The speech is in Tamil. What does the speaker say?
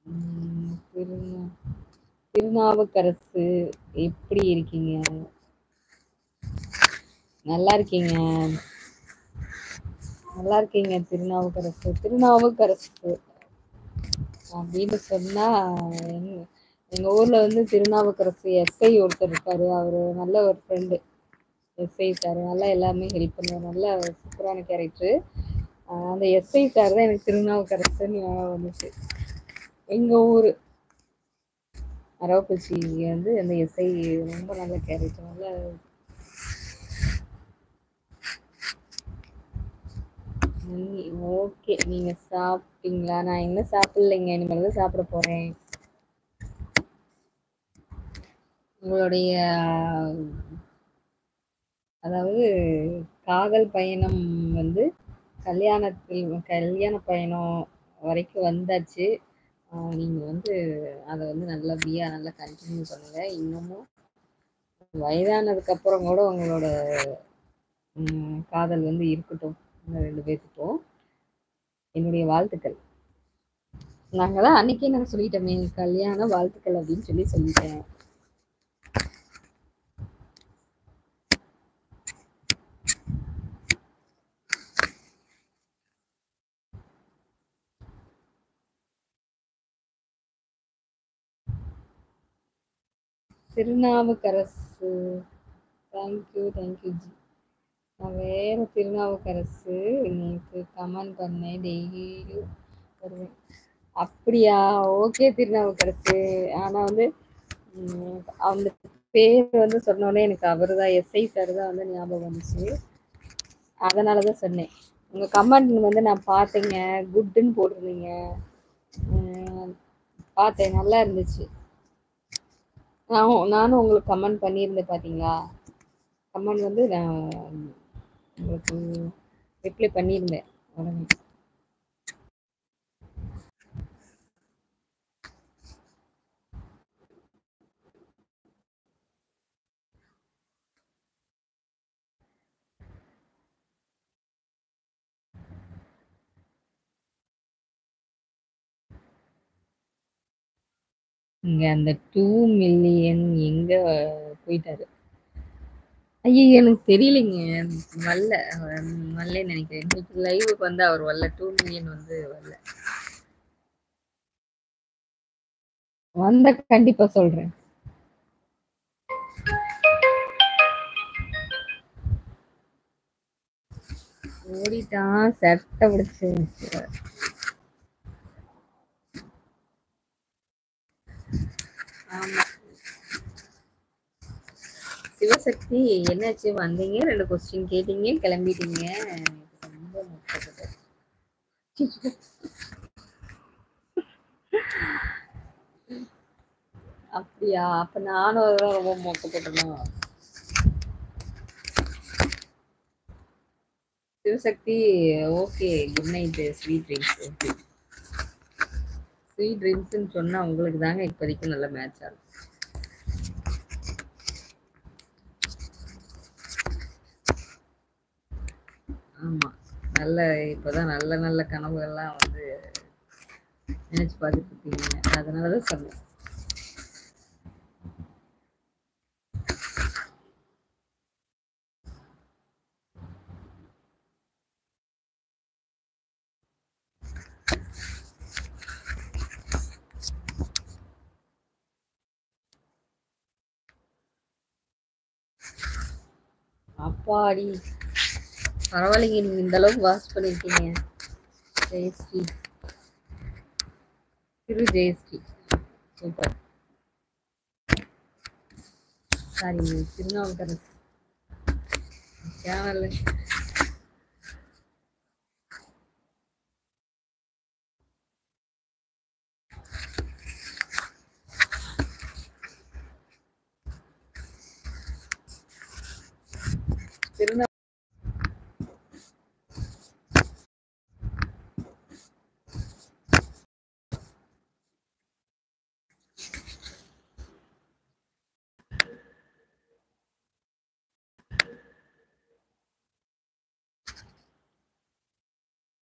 ம், திருநா திருநாவுக்கரசு எப்படி இருக்கீங்க நல்லா இருக்கீங்க நல்லா இருக்கீங்க திருநாவுக்கரசு திருநாவுக்கரசு அப்படின்னு சொன்னா எங்க எங்க ஊர்ல வந்து திருநாவுக்கரசு எஸ்ஐ ஒருத்தர் இருக்காரு அவரு நல்ல ஒரு ஃப்ரெண்டு எஸ்ஐ சார் நல்லா எல்லாமே ஹெல்ப் பண்ணுவார் நல்ல சூப்பரான கேரக்டர் அந்த எஸ்ஐ சார் தான் எனக்கு திருநாவுக்கரசுன்னு ஞாபகம் வந்துச்சு எங்க ஊர் அரவக்குறிச்சி வந்து அந்த எஸ்ஐ ரொம்ப நல்ல கேரக்டர் நல்ல ஓகே நீங்க சாப்பிட்டீங்களா நான் இன்னும் சாப்பிடலைங்க இனிமேல் தான் சாப்பிட போறேன் உங்களுடைய அதாவது காதல் பயணம் வந்து கல்யாணத்தில் கல்யாண பயணம் வரைக்கும் வந்தாச்சு ஆஹ் நீங்க வந்து அதை வந்து நல்லபடியா நல்லா கண்டினியூ பண்ணுங்க இன்னமும் வயதானதுக்கு அப்புறம் கூட உங்களோட ம், காதல் வந்து இருக்கட்டும் இந்த ரெண்டு பேர்த்துக்கும் என்னுடைய வாழ்த்துக்கள் நாங்க தான் அன்னைக்கே நான் சொல்லிட்டோமே கல்யாண வாழ்த்துக்கள் அப்படின்னு சொல்லி சொல்லிட்டேன் திருநாவுக்கரசு தேங்க்யூ தேங்க்யூ ஜி நான் வேற திருநாவுக்கரசு நேற்று கமெண்ட் பண்ணேன் டெய்லியும் வருவேன் அப்படியா ஓகே திருநாவுக்கரசு ஆனால் வந்து ம், அந்த பேர் வந்து சொன்னோடனே எனக்கு அவர் தான் எஸ்ஐ சார் தான் வந்து ஞாபகம் வந்துச்சு அதனால தான் சொன்னேன் உங்கள் கமெண்ட் வந்து நான் பார்த்தேங்க குட்டுன்னு போட்டிருந்தீங்க ம், பார்த்தேன் நல்லா இருந்துச்சு நான் நானும் உங்களுக்கு கமெண்ட் பண்ணியிருந்தேன் பார்த்தீங்களா கமெண்ட் வந்து நான் உங்களுக்கு ரிப்ளை பண்ணியிருந்தேன் உடனே இங்க அந்த டூ மில்லியன் எங்க போயிட்டாரு ஐயோ எனக்கு தெரியலைங்க வரல வரல நினைக்கிறேன் இன்னைக்கு லைவுக்கு வந்து அவர் வரல டூ மில்லியன் வந்து வரல வந்த கண்டிப்பா சொல்றேன் ஓடிட்டான் சட்டை பிடிச்சு ஆமா சிவசக்தி என்னாச்சு வந்தீங்க ரெண்டு கொஸ்டின் கேட்டீங்க கிளம்பிட்டீங்க எனக்கு ரொம்ப முக்கப்பட்டது அப்படியா அப்ப நானும் அதுதான் ரொம்ப மொக்கப்பட்டணும் Sivasakthi okay good night sweet dreams okay sweet ட்ரீம்ஸ்னு சொன்னா உங்களுக்கு தாங்க இப்போதைக்கு நல்ல மேட்ச் ஆகும் ஆமா நல்ல இப்போதான் நல்ல நல்ல கனவுகள்லாம் வந்து நினைச்சு பார்த்துட்டு இருக்கீங்க அதனாலதான் சொன்னேன் அப்பாடி பரவாயில்லைங்க நீங்க இந்த அளவுக்கு வாட்ச் பண்ணிருக்கீங்க Jayashree Thiru Jayashree super sorry Thirunavukkarasu channel